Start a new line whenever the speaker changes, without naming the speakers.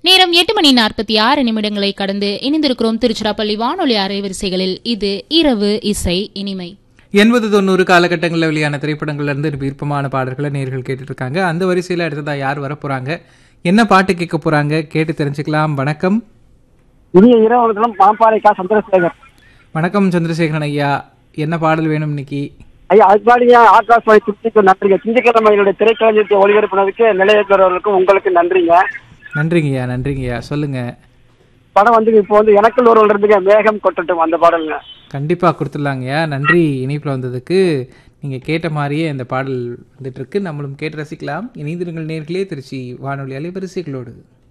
நேரம் எட்டு மணி நாற்பத்தி ஆறு நிமிடங்களை கடந்து இணைந்திருக்கிறோம் திருச்சிராப்பள்ளி வானொலி அலைவரிசைகளில் இது இரவு இசை இனிமை
எண்பது தொண்ணூறு காலகட்டங்களில் வெளியான திரைப்படங்கள்ல இருந்து விருப்பமான பாடல்களை நேர்கள் கேட்டுட்டு இருக்காங்க அந்த வரிசையில் அடுத்ததா யார் வர போறாங்க என்ன பாட்டு கேட்க போறாங்க கேட்டு தெரிஞ்சுக்கலாம் வணக்கம்
இனிய இரவு பாம்பாறைக்கா சந்திரசேகர்
வணக்கம் சந்திரசேகரன் ஐயா என்ன பாடல் வேணும் இன்னைக்கு
ஐயா அதுக்காடியா ஆகாஷ்வாணி சுற்றிக்கு நன்றிங்க திங்கட்கிழமை என்னுடைய திரைக்கலைஞத்தை ஒளிபரப்பினதுக்கு நிலையத்தவர்களுக்கும் உங்களுக்கு நன்றிங்க
நன்றிங்கய்யா நன்றிங்கய்யா சொல்லுங்க
படம் வந்து இப்போ வந்து எனக்குள் ஒருவன் இருந்துங்க மேகம் கொட்டட்டும் அந்த பாடலுங்க
கண்டிப்பா கொடுத்துடலாங்கய்யா நன்றி இணைப்பில் வந்ததுக்கு நீங்க கேட்ட மாதிரியே அந்த பாடல் வந்துட்டு இருக்கு நம்மளும் கேட்டு ரசிக்கலாம் இணைந்திருங்கள் நேர்களே திருச்சி வானொலி அலைவரிசைகளோடு